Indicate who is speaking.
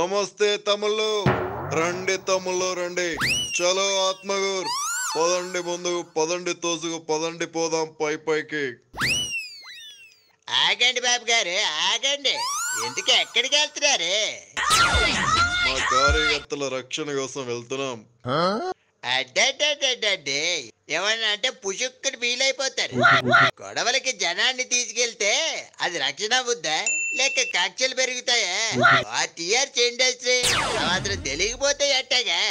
Speaker 1: నమస్తే తమ్ముళ్ళు రండి తమ్ముళ్ళు రండి చలో ఆత్మగూర్ పదండి ముందుకు పదండి తోసుకు పదండి పోదాం పై పైకి
Speaker 2: ఆగండి బాబు గారు ఆగండి ఎందుకు ఎక్కడికి వెళ్తున్నారు
Speaker 1: మా కార్యకర్తల రక్షణ కోసం వెళ్తున్నాం
Speaker 2: అడ్డే ఏమన్నా అంటే పుషుక్కుని వీలైపోతారు గొడవలకి జనాన్ని తీసుకెళ్తే అది రక్షణ బుద్దా లేక కక్షలు పెరుగుతాయా ఆ టీఆర్స్ ఇండస్ట్రీ ఆ మాత్రం తెలియకపోతే ఎట్టగా